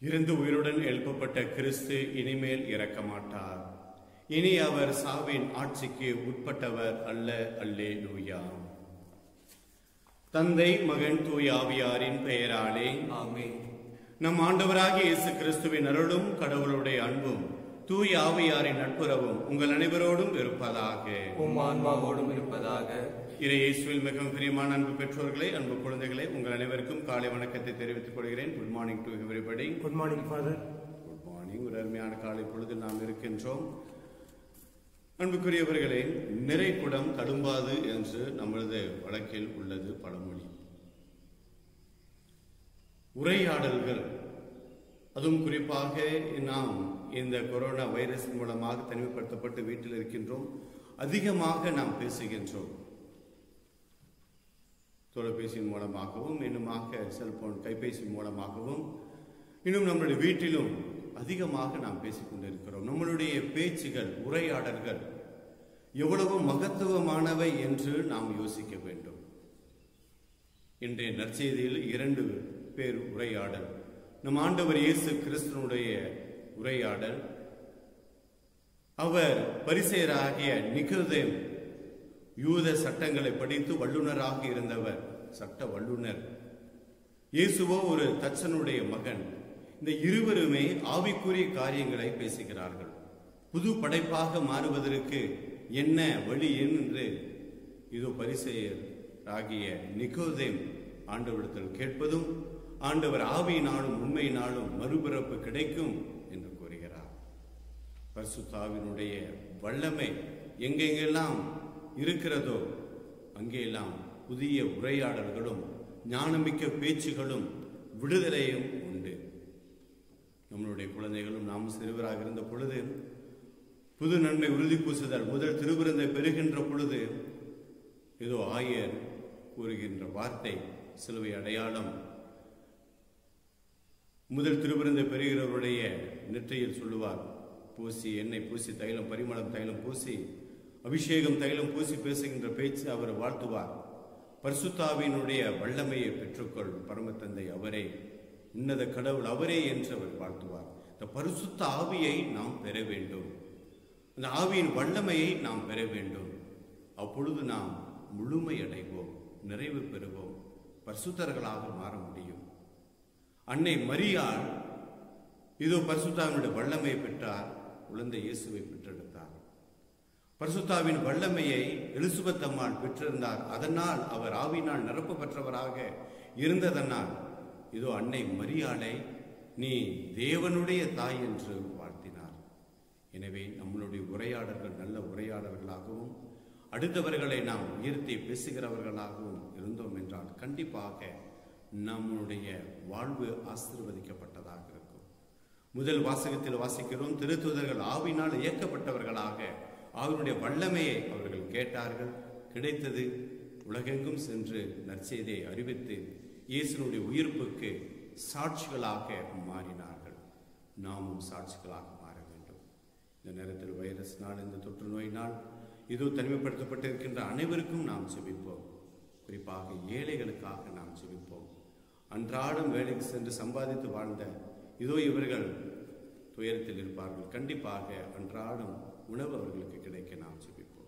இருந்து உயிருடன் எழுப்பப்பட்ட கிறிஸ்து இனிமேல் இறக்க மாட்டார் இனி அவர் சாவின் ஆட்சிக்கு உட்பட்டவர் அல்ல அல்லே லூயா தந்தை மகன் தூய் ஆவியாரின் பெயராலே ஆமென் நம் ஆண்டவராகிய இயேசு கிறிஸ்துவின் அருளும் கடவுளுடைய அன்பும் தூய் ஆவியாரின் நட்புறவும் உங்கள் அனைவரோடும் இருப்பதாக உம் ஆன்மாவோடும் இருப்பதாக இறை இயேசுவில் மிகவும் பிரியமான அன்பு பெற்றோர்களே அன்பு குழந்தைகளே உங்கள் அனைவருக்கும் காலை வணக்கத்தை தெரிவித்துக் கொள்கிறேன் good morning to everybody good morning father good morning ஒரு அருமையான காலை பொழுதில் நாம் இருக்கின்றோம் அன்புக்குரியவர்களே நிறை குடம் தடும்பாது என்று நமது வழக்கில் உள்ளது பழமொழி உரையாடல்கள் அதுவும் குறிப்பாக நாம் இந்த கொரோனா வைரஸ் மூலமாக தனிமைப்படுத்தப்பட்டு வீட்டில் இருக்கின்றோம் அதிகமாக நாம் பேசுகின்றோம் தொலைபேசியின் மூலமாகவும் இன்னுமாக செல்போன் கைபேசி மூலமாகவும் இன்னும் நம்முடைய வீட்டிலும் அதிகமாக நாம் பேசிக் கொண்டிருக்கிறோம் நம்மளுடைய பேச்சுகள் உரையாடல்கள் எவ்வளவு மகத்துவமானவை என்று நாம் யோசிக்க வேண்டும் இன்றைய நற்செய்தியில் இரண்டு பேர் உரையாடல் நம் ஆண்டவர் இயேசு கிறிஸ்தனுடைய உரையாடல் அவர் பரிசெயராகிய நிகழ்தேம் யூத சட்டங்களை படித்து வல்லுனராக இருந்தவர் சட்ட வல்லுனர் இயேசுவோ ஒரு தச்சனுடைய மகன் இந்த இருவருமே ஆவிக்குரிய காரியங்களை பேசுகிறார்கள் புது படைப்பாக மாறுவதற்கு என்ன வழி என்று இதோ பரிசெயர் ஆகிய நிகோதேம் ஆண்டவரிடத்தில் கேட்பதும் ஆண்டவர் ஆவியினாலும் உண்மையினாலும் மறுபிறப்பு கிடைக்கும் என்று கூறுகிறார் பரிசுத்தாவினுடைய வல்லமை எங்கெங்கெல்லாம் இருக்கிறதோ அங்கெல்லாம் புதிய உரையாடல்களும் ஞானமிக்க பேச்சுகளும் விடுதலையும் உண்டு நம்மளுடைய குழந்தைகளும் நாம் சிறுவராக இருந்த பொழுது புது நன்மை உறுதி பூசுதல் முதல் திருவிருந்தை பெறுகின்ற பொழுது ஏதோ ஆயர் கூறுகின்ற வார்த்தை சிலுவை அடையாளம் முதல் திருவிருந்தை பெறுகிறவருடைய நெற்றியில் சொல்லுவார் பூசி எண்ணெய் பூசி தைலம் பரிமளம் தைலம் பூசி அபிஷேகம் தைலம் பூசி பேசுகின்ற பேச்சு அவர் வாழ்த்துவார் பரிசுத்தாவினுடைய வல்லமையை பெற்றுக்கொள் பரமத்தந்தை அவரே உன்னத கடவுள் அவரே என்று அவர் வாழ்த்துவார் இந்த பரிசுத்த ஆவியை நாம் பெற வேண்டும் அந்த ஆவியின் வல்லமையை நாம் பெற வேண்டும் அப்பொழுது நாம் முழுமை அடைவோம் நிறைவு பெறுவோம் பரிசுத்தர்களாக மாற முடியும் அன்னை மரியாள் இதோ பரிசுத்தாவினுடைய வல்லமையை பெற்றார் குழந்தை இயேசுவை பெற்றெடுத்தார் பரிசுத்தாவின் வல்லமையை எலிசுபத் அம்மாள் பெற்றிருந்தார் அதனால் அவர் ஆவினால் நிரப்பு பெற்றவராக இருந்ததனால் இதோ அன்னை மரியாளை நீ தேவனுடைய தாய் என்று வாழ்த்தினார் எனவே நம்மளுடைய உரையாடல்கள் நல்ல உரையாடல்களாகவும் அடுத்தவர்களை நாம் உயர்த்தி பேசுகிறவர்களாகவும் இருந்தோம் என்றால் கண்டிப்பாக நம்முடைய வாழ்வு ஆசீர்வதிக்கப்பட்டதாக இருக்கும் முதல் வாசகத்தில் வாசிக்கிறோம் திருத்துதர்கள் ஆவினால் இயக்கப்பட்டவர்களாக அவருடைய வல்லமையை அவர்கள் கேட்டார்கள் கிடைத்தது உலகெங்கும் சென்று நற்செய்தியை அறிவித்து இயேசுனுடைய உயிர்ப்புக்கு சாட்சிகளாக மாறினார்கள் நாமும் சாட்சிகளாக மாற வேண்டும் இந்த நேரத்தில் வைரஸ்னால் இந்த தொற்று நோயினால் இதோ தனிமைப்படுத்தப்பட்டிருக்கின்ற அனைவருக்கும் நாம் செபிப்போம் குறிப்பாக ஏழைகளுக்காக நாம் செபிப்போம் அன்றாடம் வேலைக்கு சென்று சம்பாதித்து வாழ்ந்த இதோ இவர்கள் துயரத்தில் இருப்பார்கள் கண்டிப்பாக அன்றாடம் உணவு அவர்களுக்கு கிடைக்க நாம் செபிப்போம்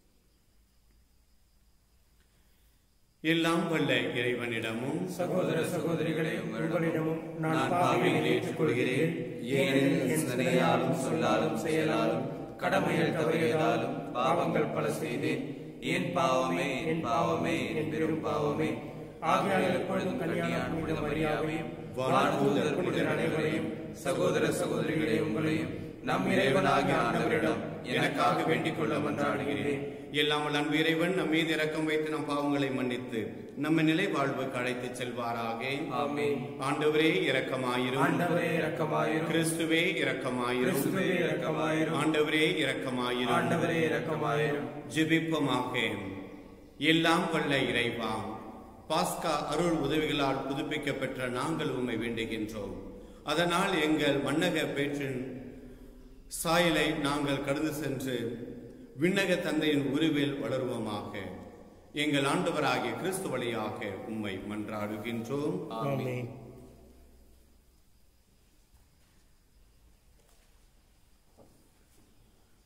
எல்லாம் வல்ல இறைவனிடமும் சகோதர சகோதரிகளே உங்களிடமும் உங்களிடமும் நான் நான் பாவிகளை பாவிகளை ஏற்றுக்கொள்கிறேன் ஏனெனில் என் சிந்தனையாலும் சொல்லாலும் செயலாலும் கடமைகள் தவறியதாலும் பாவங்கள் பல செய்தேன் என் பாவமே என் பாவமே என் பெரும் பாவமே ஆகையால் எப்பொழுதும் கல்யாண புனித மரியாதையும் வானதூதர் புனிதர் அனைவரையும் சகோதர சகோதரிகளே உங்களையும் நம் இறைவனாகிய ஆண்டவரிடம் எனக்காக வேண்டிக் கொள்ள மன்றாடுகிறேன் எல்லாம் வல்ல அன்பு இறைவன் நம் மீது இரக்கம் வைத்து நம் பாவங்களை மன்னித்து நம்ம நிலை வாழ்வுக்கு அழைத்து செல்வாராக ஆமென் ஆண்டவரே இரக்கமாயிரும் ஆண்டவரே இரக்கமாயிரும் கிறிஸ்துவே இரக்கமாயிரும் கிறிஸ்துவே இரக்கமாயிரும் ஆண்டவரே இரக்கமாயிரும் ஆண்டவரே இரக்கமாயிரும் ஜெபிப்பமாக எல்லாம் வல்ல இறைவா பாஸ்கா அருள் உதவிகளால் புதுப்பிக்க பெற்ற நாங்கள் உம்மை வேண்டுகின்றோம் அதனால் எங்கள் மன்னக பேற்றின் சாயலை நாங்கள் கடந்து சென்று விண்ணக தந்தையின் உருவில் வளருவோமாக எங்கள் ஆண்டவராகிய கிறிஸ்து வழியாக உம்மை மன்றாடுகின்றோம் ஆமென்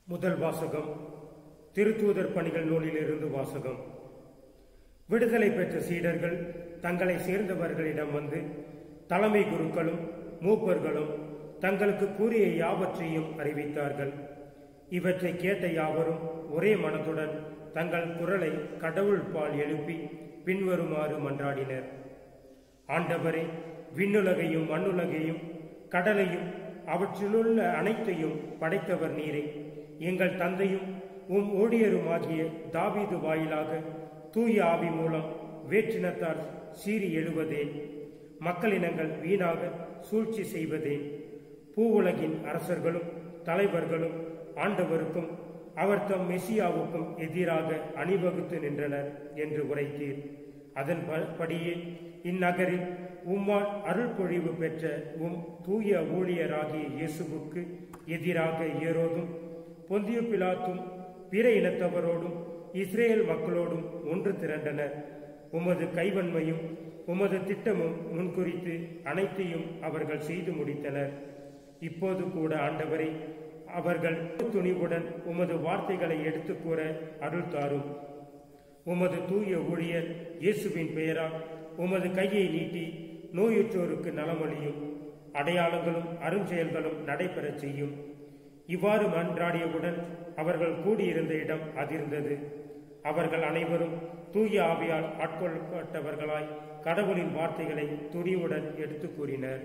முதல் வாசகம் திருத்தூதர் பணிகள் நூலிலிருந்து வாசகம் விடுதலை பெற்ற சீடர்கள் தங்களை சேர்ந்தவர்களிடம் வந்து தலைமை குருக்களும் மூப்பர்களும் தங்களுக்கு கூறிய யாவற்றையும் அறிவித்தார்கள் இவற்றை கேட்ட யாவரும் ஒரே மனத்துடன் தங்கள் குரலை கடவுள் பால் எழுப்பி பின்வருமாறு மன்றாடினர் ஆண்டவரே விண்ணுலகையும் மண்ணுலகையும் கடலையும் அவற்றிலுள்ள அனைத்தையும் படைத்தவர் நீரே எங்கள் தந்தையும் உம் ஊழியருமாகிய தாவீது வாயிலாக தூய ஆவி மூலம் வேற்றினத்தார் சீறி எழுவதேன் மக்களினங்கள் வீணாக சூழ்ச்சி செய்வதேன் பூவுலகின் அரசர்களும் தலைவர்களும் ஆண்டவருக்கும் அவர் தம் மெசியாவுக்கும் எதிராக அணிவகுத்து நின்றனர் என்று உரைத்தீர் அதன் ப- படியே இந்நகரில் உம்மால் அருள் பொழிவு பெற்ற உம் தூய ஊழியராகிய இயேசுவுக்கு எதிராக ஏரோதும் பொந்திய பிலாத்தும் பிற இனத்தவரோடும் இஸ்ரேல் மக்களோடும் ஒன்று திரண்டனர் உமது கைவன்மையும் உமது திட்டமும் முன்குறித்து அனைத்தையும் அவர்கள் செய்து முடித்தனர் இப்போது கூட ஆண்டவரை அவர்கள் துணிவுடன் உமது வார்த்தைகளை எடுத்துக் கூற அருள் தாரும் உமது தூய ஊழியர் இயேசுவின் பெயரால் உமது கையை நீட்டி நோயுற்றோருக்கு நலமளியும் அடையாளங்களும் அருஞ்செயல்களும் நடைபெறச் செய்யும் இவ்வாறு மன்றாடியவுடன் அவர்கள் கூடியிருந்த இடம் அதிர்ந்தது அவர்கள் அனைவரும் தூய ஆவியால் ஆட்கொள்ளப்பட்டவர்களாய் கடவுளின் வார்த்தைகளை துணிவுடன் எடுத்துக் கூறினர்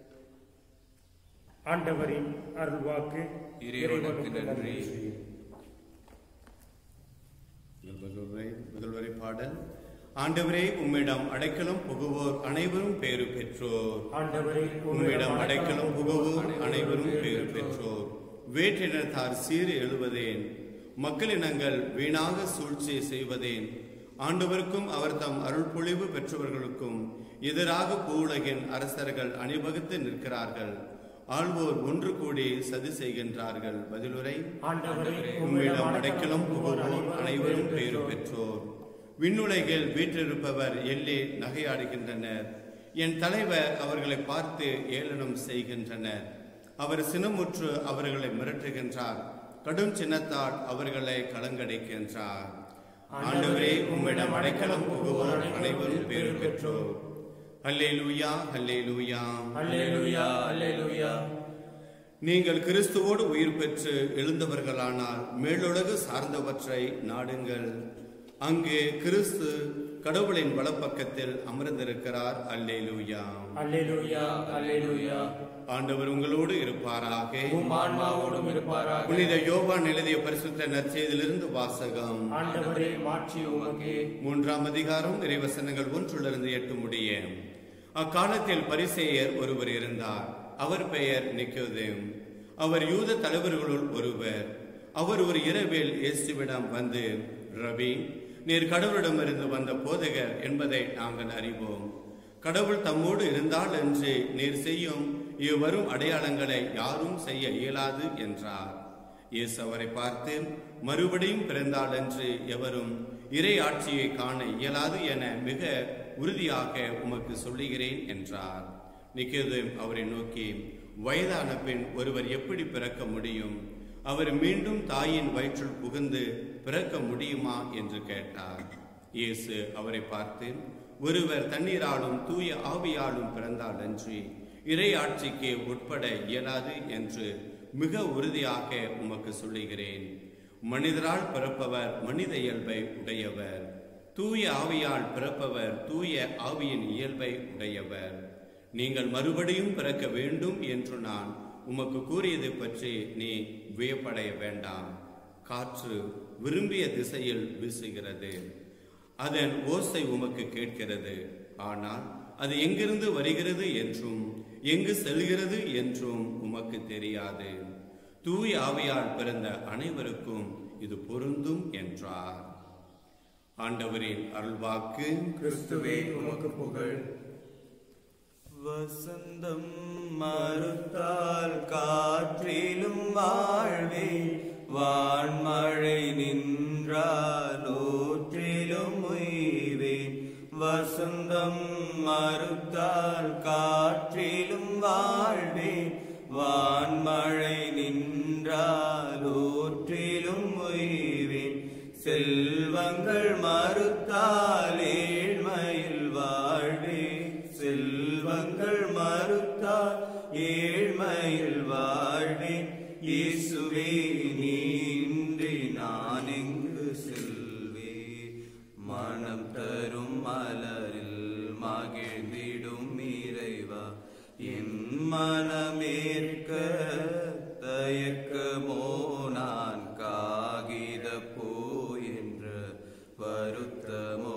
ஆண்டவரின் அருள்வாக்கு இறைவனுக்கு நன்றி முதல்வரை முதல்வரை பாடல் ஆண்டவரே உம்மிடம் அடைக்கலம் புகுவோர் அனைவரும் பேறு பெற்றோர் ஆண்டவரே உம்மிடம் அடைக்கலம் புகுவோர் அனைவரும் பேறு பெற்றோர் வேற்றினத்தார் சீர் எழுவதேன் மக்களினங்கள் வீணாக சூழ்ச்சி செய்வதேன் ஆண்டவருக்கும் அவர் தம் அருள் பொழிவு பெற்றவர்களுக்கும் எதிராக பூவுலகின் அரசர்கள் அணிவகுத்து நிற்கிறார்கள் ஆள்வோர் ஒன்று கூடி சதி செய்கின்றார்கள் பதிலுரை ஆண்டவரே உம்மிடம் அடைக்கலம் புகுவோர் அனைவரும் பேறு பெற்றோர் விண்ணுலகில் வீற்றிருப்பவர் எள்ளி நகையாடுகின்றனர் என் தலைவர் அவர்களை பார்த்து ஏளனம் செய்கின்றனர் அவர் சினமுற்று அவர்களை மிரட்டுகின்றார் கடும் சின்னத்தால் அவர்களை கலங்கடைக்கின்றார் ஆண்டவரே உம்மிடம் அடைக்கலம் புகுவோர் அனைவரும் பேறு பெற்றோர் அல்லேலூயா அல்லேலூயா அல்லேலூயா அல்லேலூயா நீங்கள் கிறிஸ்துவோடு உயிர் பெற்று எழுந்தவர்களானால் மேலுலகு சார்ந்தவற்றை நாடுங்கள் அங்கே கிறிஸ்து கடவுளின் வலப்பக்கத்தில் அமர்ந்திருக்கிறார் அல்லேலூயா அல்லேலூயா அல்லேலூயா ஆண்டவர் உங்களோடு இருப்பாராக உம் ஆன்மாவோடும் இருப்பாராக புனித யோவான் எழுதிய பரிசுத்த நற்செய்தியிலிருந்து வாசகம் ஆண்டவரே மாட்சி உமக்கே மூன்றாம் அதிகாரம் இறைவசனங்கள் ஒன்றிலிருந்து எட்டு முடிய அக்காலத்தில் பரிசேயர் ஒருவர் இருந்தார் அவர் பெயர் நிக்கோதேம் அவர் யூத தலைவர்களுள் ஒருவர் அவர் ஒரு இரவில் இயேசுவிடம் வந்து ரவி நீர் கடவுளிடமிருந்து வந்த போதகர் என்பதை நாங்கள் அறிவோம் கடவுள் தம்மோடு இருந்தால் என்று நீர் செய்யும் இவ்வரும் அடையாளங்களை யாரும் செய்ய இயலாது என்றார் இயேசு அவரை பார்த்து மறுபடியும் பிறந்தால் என்று எவரும் இறை ஆட்சியை காண இயலாது என மிக உறுதியாக உமக்கு சொல்லுகிறேன் என்றார் நிக்கேதேம் அவரை நோக்கி வயதான பெண் ஒருவர் எப்படி பிறக்க முடியும் அவர் மீண்டும் தாயின் வயிற்றில் புகுந்து பிறக்க முடியுமா என்று கேட்டார் இயேசு அவரை பார்த்து ஒருவர் தண்ணீராலும் தூய ஆவியாலும் பிறந்தால் அன்றி இறை ஆட்சிக்கு உட்பட இயலாது என்று மிக உறுதியாக உமக்கு சொல்லுகிறேன் மனிதரால் பிறப்பவர் மனித இயல்பை உடையவர் தூய ஆவியால் பிறப்பவர் தூய ஆவியின் இயல்பை உடையவர் நீங்கள் மறுபடியும் பிறக்க வேண்டும் என்று நான் உமக்கு கூறியது பற்றி நீ வியப்படைய வேண்டாம் காற்று விரும்பிய திசையில் வீசுகிறது அதன் ஓசை உமக்கு கேட்கிறது ஆனால் அது எங்கிருந்து வருகிறது என்றும் எங்கு செல்கிறது என்றும் உமக்கு தெரியாது தூய ஆவியால் பிறந்த அனைவருக்கும் இது பொருந்தும் என்றார் ஆண்டவரின் அருள்வாக்கு கிறிஸ்துவே உமக்கு புகழ் வசந்தம் மறுத்தால் காற்றிலும் வாழ்வே வான்மழை நின்றால் ஊற்றிலும் உய்வே வசந்தம் மறுத்தால் காற்றிலும் வாழ்வே வான்மழை நின்றால் ஊற்றிலும் மறுத்தால் ஏழ்மையில் வாழ்வே செல்வங்கள் மறுத்தால் ஏழ்மையில் வாழ்வே இயேசுவே நீன்றி நான் எங்கு செல்வே மனம் தரும் மலரில் மகிழ்ந்திடும் இறைவா என் மனமேற்க தயக்கமோ நான் காகித போ என்ற வருத்தமோ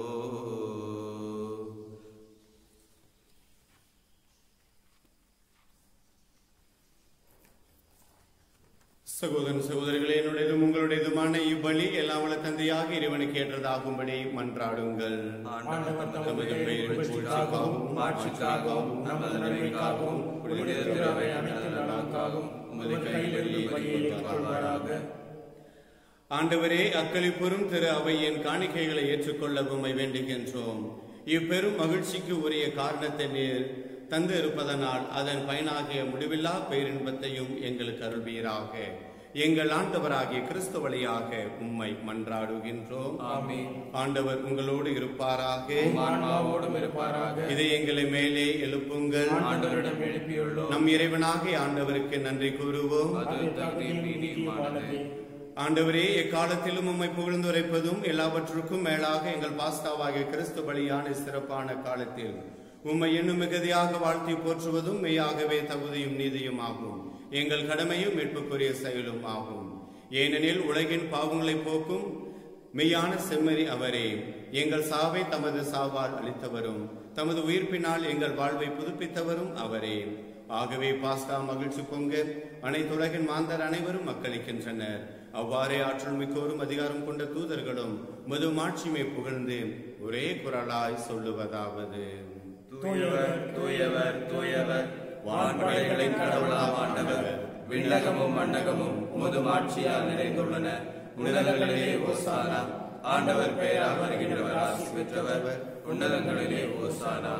சகோதரன் சகோதரிகளே என்னுடையதும் உங்களுடையதுமான இவ்வழி எல்லாம் உள்ள தந்தையாக இறைவனுக்கு ஏற்றதாகும்படி மன்றாடுங்கள் ஆண்டவர் தமது தமது பெயரின் புகழ்ச்சிக்காகவும் மாட்சிக்காகவும் நமது நன்மைக்காகவும் புனித திருவை அனைத்து நலனுக்காகவும் உமது கையிலிருந்து பலியேற்றுக் கொள்வாராக ஆண்டவரே அக்களிப்புறும் திரு அவையின் காணிக்கைகளை ஏற்றுக்கொள்ள உம்மை வேண்டுகின்றோம் இப்பெரும் மகிழ்ச்சிக்கு உரிய காரணத்தை நீர் தந்து இருப்பதனால் அதன் பயனாகிய முடிவில்லா பேரின்பத்தையும் எங்களுக்கு அருள்வீராக எங்கள் ஆண்டவராகிய கிறிஸ்து வழியாக உம்மை மன்றாடுகின்றோம் ஆமென். ஆண்டவர் உங்களோடு இருப்பாராக உம் ஆன்மாவோடும் இருப்பாராக இதை எங்களை மேலே எழுப்புங்கள் ஆண்டவரிடம் எழுப்பியுள்ளோம் நம் இறைவனாகிய ஆண்டவருக்கு நன்றி கூறுவோம் அது தகுதியும் நீதியுமானது ஆண்டவரே எக்காலத்திலும் உம்மை புகழ்ந்துரைப்பதும் எல்லாவற்றுக்கும் மேலாக எங்கள் பாஸ்தாவாகிய கிறிஸ்து பலியான சிறப்பான காலத்தில் உம்மை இன்னும் மிகுதியாக வாழ்த்தி போற்றுவதும் மெய்யாகவே தகுதியும் நீதியும் ஆகும் எங்கள் கடமையும் மீட்புக்குரிய செயலும் ஆகும் ஏனெனில் உலகின் பாவங்களை போக்கும் மெய்யான செம்மறி அவரே எங்கள் சாவை தமது சாவால் அளித்தவரும் தமது உயிர்ப்பினால் எங்கள் வாழ்வை புதுப்பித்தவரும் அவரே ஆகவே பாஸ்தா மகிழ்ச்சி பொங்க அனைத்துலகின் மாந்தர் அனைவரும் மக்களிக்கின்றனர் அவ்வாறே ஆற்றல் மிக்கோரும் அதிகாரம் கொண்ட தூதர்களும் மது மாட்சிமை புகழ்ந்து ஒரே குரலாய் சொல்லுவதாவது தூயவர் தூயவர் தூயவர் வான்படைகளின் கடவுளாம் ஆண்டவர் விண்ணகமும் மண்ணகமும் உமது ஆட்சியால் நிறைந்துள்ளன உன்னதங்களிலே ஓசானா ஆண்டவர் பெயரால் வருகின்றவர் ஆசி பெற்றவர் உன்னதங்களிலே ஓசானா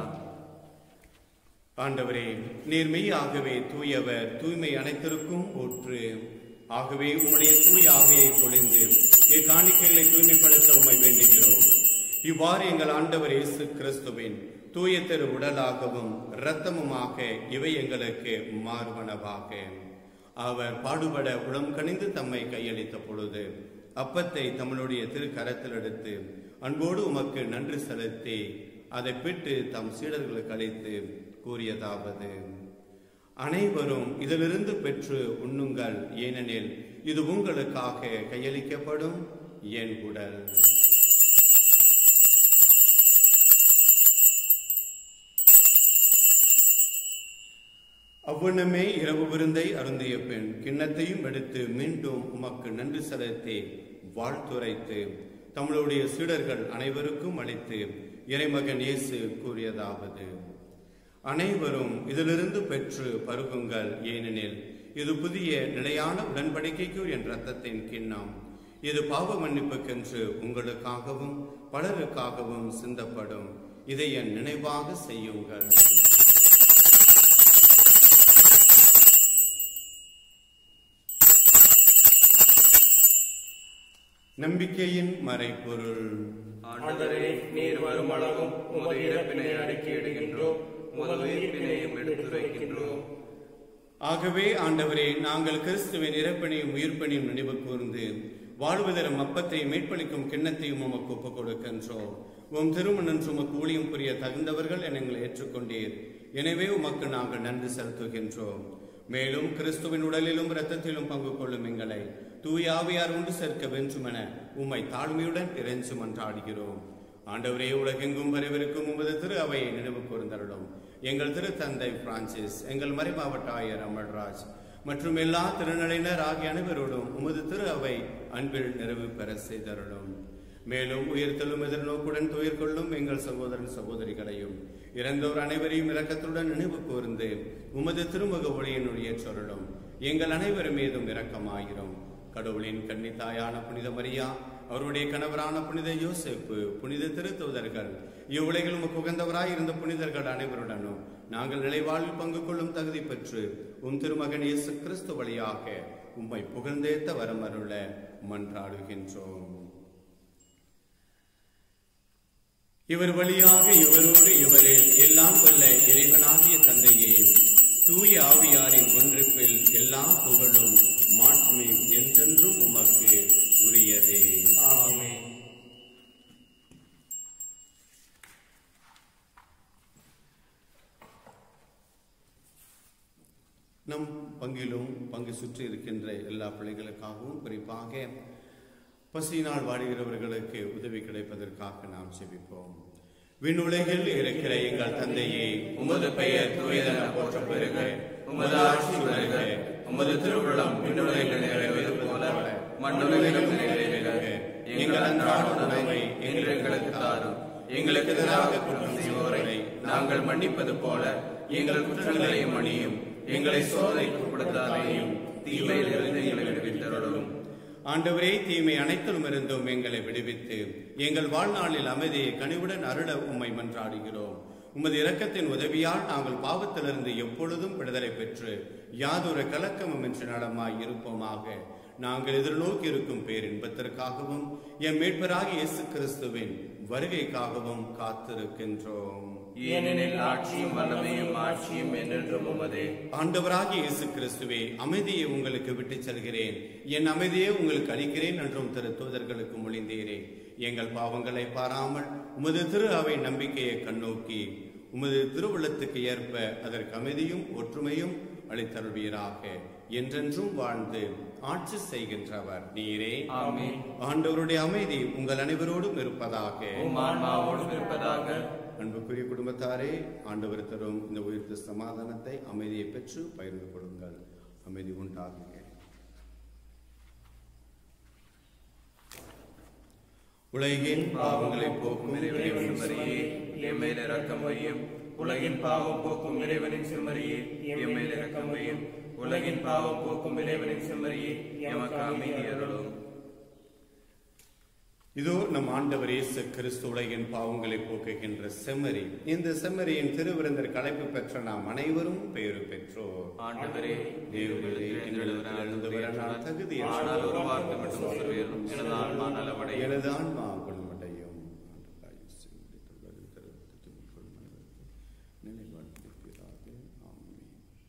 ஆண்டவரே நீர் மெய்யாகவே தூயவர் தூய்மை அனைத்திற்கும் ஊற்று ஆகவே உம்முடைய தூய ஆவியை பொழிந்து இக்காணிக்கைகளை தூய்மைப்படுத்த உம்மை வேண்டுகிறோம் இவ்வாறு எங்கள் ஆண்டவர் இயேசு கிறிஸ்துவின் தூய திரு உடலாகவும் இரத்தமுமாக இவை எங்களுக்கு மார்பனவாக அவர் பாடுபட உளம் கனிந்து தம்மை கையளித்த பொழுது அப்பத்தை தம்முடைய திருக்கரத்தில் எடுத்து அன்போடு உமக்கு நன்றி செலுத்தி அதை பிட்டு தம் சீடர்களுக்கு அளித்து கூறியதாவது அனைவரும் இதிலிருந்து பெற்று உண்ணுங்கள் ஏனெனில் இது உங்களுக்காக கையளிக்கப்படும் என் உடல் அவ்வண்ணமே இரவு விருந்தை அருந்திய பெண் கிண்ணத்தையும் எடுத்து மீண்டும் உமக்கு நன்றி செலுத்தி வாழ்த்துரைத்து தம்முடைய சீடர்கள் அனைவருக்கும் அளித்து இறைமகன் இயேசு கூறியதாவது அனைவரும் இதிலிருந்து பெற்று பருகுங்கள் ஏனெனில் இது புதிய நிலையான உடன்படிக்கைக்கு என் ரத்தத்தின் கிண்ணம் இது பாவ மன்னிப்புக்கென்று உங்களுக்காகவும் பலருக்காகவும் சிந்தப்படும் இதை என் நினைவாக செய்யுங்கள் நம்பிக்கையின் மறைபொருள் ஆண்டவரே நீர் வரும் அளவும் உமது இறப்பினை அறிக்கையிடுகின்றோம் உமது உயிர்ப்பினையும் எடுத்துரைக்கின்றோம் ஆகவே ஆண்டவரே நாங்கள் கிறிஸ்துவின் இறப்பினையும் உயிர்ப்பினையும் நினைவு கூர்ந்து வாழ்வதரும் அப்பத்தை மீட்பளிக்கும் கிண்ணத்தையும் உமக்கு ஒப்புக் கொடுக்கின்றோம் உம் திருமணன்று உமக்கு ஊழியம் புரிய தகுந்தவர்கள் என எங்களை ஏற்றுக்கொண்டீர் எனவே உமக்கு நாங்கள் நன்றி செலுத்துகின்றோம் மேலும் கிறிஸ்துவின் உடலிலும் இரத்தத்திலும் பங்கு கொள்ளும் எங்களை தூய ஆவியார் உண்டு சேர்க்க வென்றுமென உம்மை தாழ்மையுடன் இறைஞ்சு மன்றாடுகிறோம் ஆண்டவரே உலகெங்கும் வரவிருக்கும் உமது திரு அவையை நினைவு கூர்ந்தருளும் எங்கள் திரு தந்தை பிரான்சிஸ் எங்கள் மறைமாவட்ட ஆயர் அமல்ராஜ் மற்றும் எல்லா திருநிலையினர் ஆகிய அனைவரோடும் உமது திரு அவை அன்பில் நிறைவு பெற செய்தருளும் மேலும் உயிர்த்தலும் எதிர்நோக்குடன் துயிர் கொள்ளும் எங்கள் சகோதரன் சகோதரிகளையும் இறந்தோர் அனைவரையும் இரக்கத்துடன் நினைவு கூர்ந்து உமது திருமுக ஒளியினுடைய சொல்லலும் எங்கள் அனைவர் மீதும் இரக்கமாயிரும் கடவுளின் கன்னித்தாயான புனித மரியா அவருடைய கணவரான புனித யோசேப்பு புனித திருத்தூதர்கள் இவ்வுலகில் உமக்கு உகந்தவராய் இருந்த புனிதர்கள் அனைவருடனும் நாங்கள் நிலைவாழ்வில் பங்கு கொள்ளும் தகுதி பெற்று உம் திருமகன் இயேசு கிறிஸ்து வழியாக உம்மை புகழ்ந்தேத்த வரமருள மன்றாடுகின்றோம் இவர் வழியாக இவரோடு இவரில் எல்லாம் வல்ல இறைவனாகிய தந்தையே தூய ஆவியாரின் ஒன்றுப்பில் எல்லா புகழும் மாட்சியும் என்றென்றும் உமக்கு உரியதே ஆமென் நம் பங்கிலும் பங்கு சுற்றி இருக்கின்ற எல்லா பிள்ளைகளுக்காகவும் குறிப்பாக பசியினால் வாடுகிறவர்களுக்கு உதவி கிடைப்பதற்காக நாம் செபிப்போம் விண்ணுலகில் இருக்கிற எங்கள் தந்தையே உமது பெயர் தூயதென போற்ற பெருக உமது ஆட்சி வருக உமது திருவுள்ளம் விண்ணுலகில் நிறைவேறு போல மண்ணுலகிலும் நிறைவேறுக எங்கள் அன்றாட உணவை இன்று எங்களுக்கு தாரும் எங்களுக்கு எதிராக குற்றம் செய்வோரை நாங்கள் மன்னிப்பது போல எங்கள் குற்றங்களையும் மன்னியும் எங்களை சோதனைக்கு உட்படுத்தாதையும் தீமையில் இருந்து எங்களை விடுவித்தருளும் ஆண்டவரே தீமை அனைத்திலும் இருந்தும் எங்களை விடுவித்து எங்கள் வாழ்நாளில் அமைதியை கனிவுடன் அருள உம்மை மன்றாடுகிறோம் உமது இரக்கத்தின் உதவியால் நாங்கள் பாவத்திலிருந்து எப்பொழுதும் விடுதலை பெற்று யாதொரு கலக்கமும் என்று நடமாய் இருப்போமாக நாங்கள் எதிர்நோக்கி இருக்கும் பேரின்பத்திற்காகவும் என் மீட்பராகிய இயேசு கிறிஸ்துவின் வருகைக்காகவும் காத்திருக்கின்றோம் ஏனெனில் ஆட்சியும் வல்லமையும் ஆட்சியும் என்றென்றும் உமதே ஆண்டவராகிய இயேசு கிறிஸ்துவே அமைதியை உங்களுக்கு விட்டுச் செல்கிறேன் என் அமைதியை உங்களுக்கு அளிக்கிறேன் என்றும் திரு தூதர்களுக்கு மொழிந்தீரே எங்கள் பாவங்களை பாராமல் உமது திரு அவை நம்பிக்கையை கண்ணோக்கி உமது திருவுள்ளத்துக்கு ஏற்ப அதற்கு அமைதியும் ஒற்றுமையும் அளித்தருள்வீராக என்றென்றும் வாழ்ந்து ஆட்சி செய்கின்றவர் நீரே ஆமென் ஆண்டவருடைய அமைதி உங்கள் அனைவரோடும் இருப்பதாக உம் ஆன்மாவோடும் இருப்பதாக அன்புக்குரிய குடும்பத்தாரே ஆண்டவர் தரும் இந்த உயிர்த்த சமாதானத்தை அமைதியை பெற்று பகிர்ந்து கொடுங்கள் அமைதி உண்டாகுங்க உலகின் பாவங்களை போக்கும் இறைவனின் சிறுமரியே என் மேல் இரக்கம் வையும் உலகின் பாவம் போக்கும் இறைவனின் சிறுமரியே என் மேல் இரக்கம் வையும் உலகின் பாவம் போக்கும் இறைவனின் சிறுமரியே எமக்கு அமைதி அருளும் இதோ நம் ஆண்டவர் இயேசு கிறிஸ்து உலகின் பாவங்களை போக்குகின்ற செம்மறி இந்த செம்மறியின் திருவிருந்தர் கலைப்பு பெற்ற நாம் அனைவரும் பெயரு பெற்றோர் ஆண்டவரே தேவர்களே, எங்களிடத்தில் எழுந்து வர நான் தகுதியற்றவன். ஆனால் ஒரு வார்த்தை மட்டும் சொல்வேன் எனது ஆன்மா நலவடைய எனது ஆன்மா குணமடையும் ஆண்டவராய் இயேசு முடித்துள்ளது கருத்து கொள்ளும் அனைவருக்கும் நினைவாழ்த்திருப்பதாக ஆமென்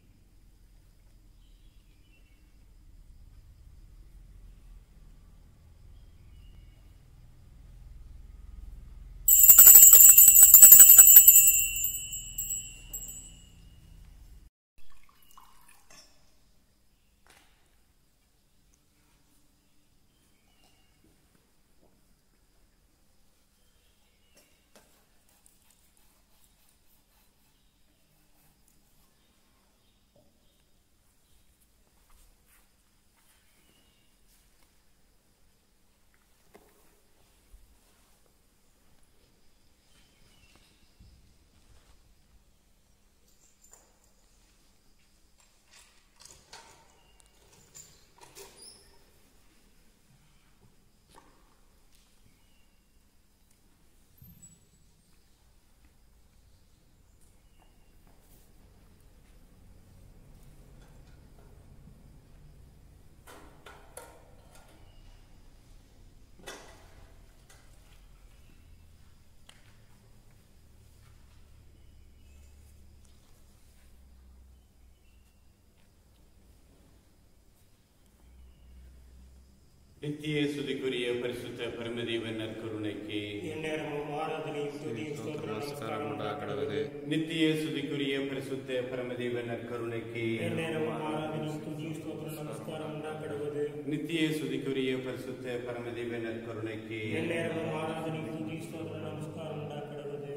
நித்திய சுதிக்குரிய பரிசுத்த பரமதேவன் நற்கருணைக்கு எந்நேரமும் ஆராதனையும் துதியும் ஸ்தோத்திர நமஸ்காரம் உண்டாகிறது நித்திய சுதிக்குரிய பரிசுத்த பரமதேவன் நற்கருணைக்கு எந்நேரமும் ஆராதனையும் துதியும் ஸ்தோத்திர நமஸ்காரம் உண்டாக்கிடுவது நித்திய சுதிக்குரிய பரிசுத்த பரமதேவன் நற்கருணைக்கு எந்நேரமும் ஆராதனையும் துதியும் ஸ்தோத்திர நமஸ்காரம் உண்டாக்கிடுவது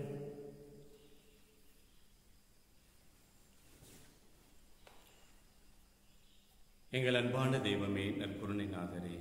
எங்கள் அன்பான தெய்வமே நற்கருணை நாதரே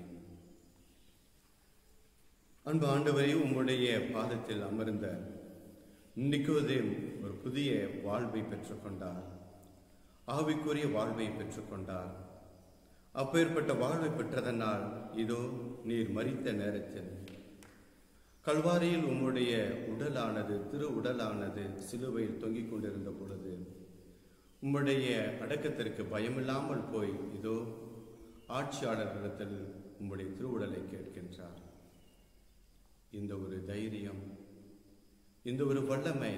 அன்பு ஆண்டவரே உம்முடைய பாதத்தில் அமர்ந்த நிக்கோதேம் ஒரு புதிய வாழ்வை பெற்றுக்கொண்டார் ஆவிக்குரிய வாழ்வை பெற்றுக்கொண்டார் அப்பேற்பட்ட வாழ்வை பெற்றதனால் இதோ நீர் மரித்த நேரத்தில் கல்வாரியில் உம்முடைய உடலானது திரு உடலானது சிலுவையில் தொங்கிக் கொண்டிருந்த பொழுது உம்முடைய அடக்கத்திற்கு பயமில்லாமல் போய் இதோ ஆட்சியாளர்களிடத்தில் உம்முடைய திருவுடலை கேட்கின்றார் இந்த ஒரு தைரியம் இந்த ஒரு வல்லமை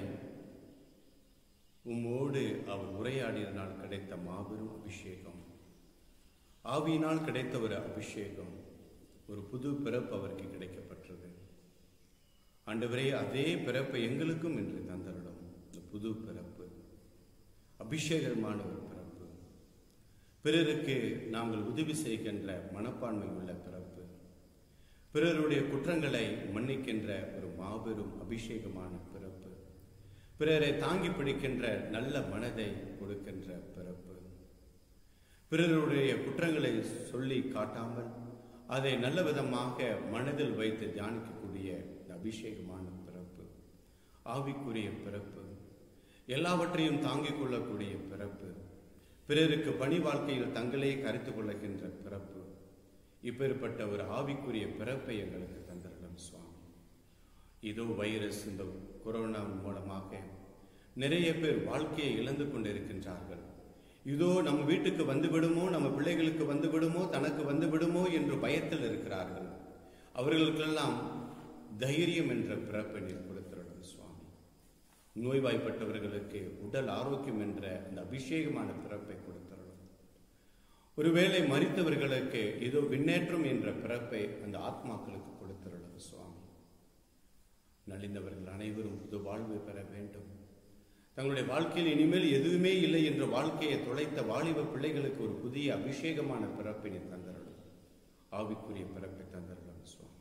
உம்மோடு அவர் உரையாடியதனால் கிடைத்த மாபெரும் அபிஷேகம் ஆவியினால் கிடைத்த ஒரு அபிஷேகம் ஒரு புது பிறப்பு அவருக்கு கிடைக்கப்பட்டது ஆண்டவரே அதே பிறப்பு எங்களுக்கும் இன்று தந்தரிடம் இந்த புது பிறப்பு அபிஷேகமான ஒரு பிறப்பு பிறருக்கு நாங்கள் உதவி செய்கின்ற மனப்பான்மை உள்ள பிறப்பு பிறருடைய குற்றங்களை மன்னிக்கின்ற ஒரு மாபெரும் அபிஷேகமான பிறப்பு பிறரை தாங்கி பிடிக்கின்ற நல்ல மனதை கொடுக்கின்ற பிறப்பு பிறருடைய குற்றங்களை சொல்லி காட்டாமல் அதை நல்ல விதமாக மனதில் வைத்து தியானிக்கக்கூடிய இந்த அபிஷேகமான பிறப்பு ஆவிக்குரிய பிறப்பு எல்லாவற்றையும் தாங்கிக் கொள்ளக்கூடிய பிறப்பு பிறருக்கு பணி வாழ்க்கையில் தங்களே கருத்து கொள்ளுகின்ற பிறப்பு இப்பேற்பட்ட ஒரு ஆவிக்குரிய பிறப்பை எங்களுக்கு தந்திரலாம் சுவாமி இதோ வைரஸ் இந்த கொரோனா மூலமாக நிறைய பேர் வாழ்க்கையை இழந்து கொண்டிருக்கின்றார்கள் இதோ நம்ம வீட்டுக்கு வந்து விடுமோ நம்ம பிள்ளைகளுக்கு வந்து விடுமோ தனக்கு வந்து விடுமோ என்று பயத்தில் இருக்கிறார்கள் அவர்களுக்கெல்லாம் தைரியம் என்ற பிறப்பை நீர் கொடுத்திருடும் சுவாமி நோய்வாய்ப்பட்டவர்களுக்கு உடல் ஆரோக்கியம் என்ற அந்த அபிஷேகமான பிறப்பை கொடுத்திருடும் ஒருவேளை மறித்தவர்களுக்கு இதோ விண்ணேற்றம் என்ற பிறப்பை அந்த ஆத்மாக்களுக்கு கொடுத்திருடும் சுவாமி நலிந்தவர்கள் அனைவரும் புது வாழ்வு பெற வேண்டும் தங்களுடைய வாழ்க்கையில் இனிமேல் எதுவுமே இல்லை என்ற வாழ்க்கையை தொலைத்த வாலிப பிள்ளைகளுக்கு ஒரு புதிய அபிஷேகமான பிறப்பினை தந்தரலும் ஆவிக்குரிய பிறப்பை தந்தரலும் சுவாமி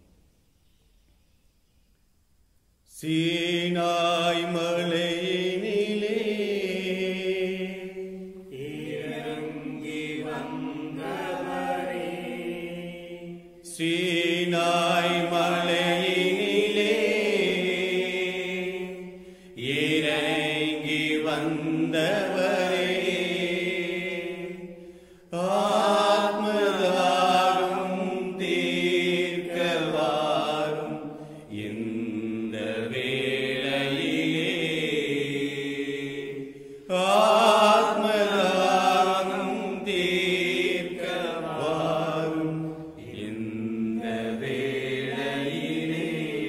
சீனாய் மலையினிலே இறங்கி வந்தவரே சீனாய் மலையினிலே இறங்கி வந்தவரே ஆத்மதாகம் தீர்க்கவாரும் இந்த வேளையிலே ஆத்மதாகம் தீர்க்கவாரும் இந்த வேளையிலே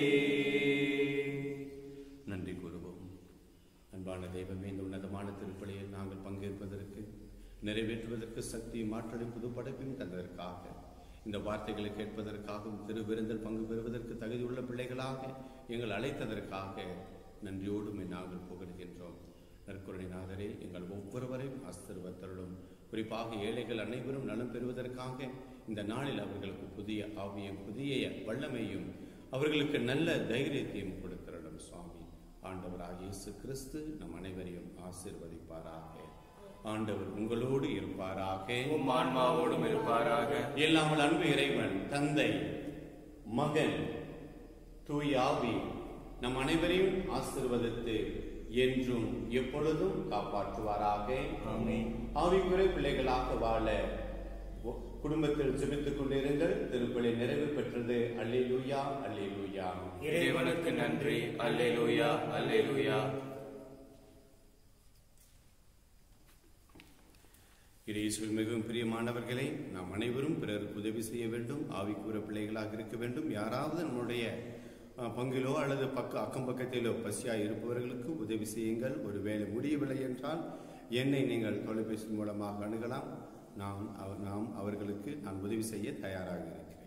நன்றி கூறுவோம் அன்பான தெய்வமே இந்த உன்னதமான திருப்பலியில் நாங்கள் பங்கேற்பதற்கு நிறைவேற்றுவதற்கு சக்தி மாற்றலும் புது படைப்பையும் தந்ததற்காக இந்த வார்த்தைகளை கேட்பதற்காகவும் திரு விருந்தில் பங்கு பெறுவதற்கு தகுதியுள்ள பிள்ளைகளாக எங்கள் அழைத்ததற்காக நன்றியோடுமே நாங்கள் புகழ்கின்றோம் நற்கருணைநாதரே எங்கள் ஒவ்வொருவரையும் ஆசிர்வத்தருளும் குறிப்பாக ஏழைகள் அனைவரும் நலம் பெறுவதற்காக இந்த நாளில் அவர்களுக்கு புதிய ஆவியம் புதிய வல்லமையும் அவர்களுக்கு நல்ல தைரியத்தையும் கொடுத்திரலும் சுவாமி ஆண்டவராக இயேசு கிறிஸ்து நம் அனைவரையும் ஆசீர்வதிப்பாராக ஆண்டவர் உங்களோடு இருப்பாராக உம் ஆன்மாவோடும் இருப்பாராக எல்லாமல் அன்பு இறைவன் தந்தை மகன் தூய் ஆவி நம் அனைவரையும் ஆசீர்வதித்து என்றும் எப்பொழுதும் காப்பாற்றுவாராக ஆவிக்குறை பிள்ளைகளாக வாழ ஒ- குடும்பத்தில் ஜெபித்துக் கொண்டிருங்கள் திருப்பலி நிறைவு பெற்றது அல்லேலூயா அல்லேலூயா இறைவனுக்கு நன்றி அல்லேலூயா அல்லேலூயா இயேசுவில் மிகவும் பிரியமானவர்களே நாம் அனைவரும் பிறருக்கு உதவி செய்ய வேண்டும் ஆவிக்குற பிள்ளைகளாக இருக்க வேண்டும் யாராவது நம்முடைய அஹ், பங்கிலோ அல்லது பக்க அக்கம் பக்கத்திலோ பசியாய் இருப்பவர்களுக்கு உதவி செய்யுங்கள் ஒருவேளை முடியவில்லை என்றால் என்னை நீங்கள் தொலைபேசி மூலமாக அணுகலாம் நாம் அவ- நாம் அவர்களுக்கு நான் உதவி செய்ய தயாராக இருக்கிறேன்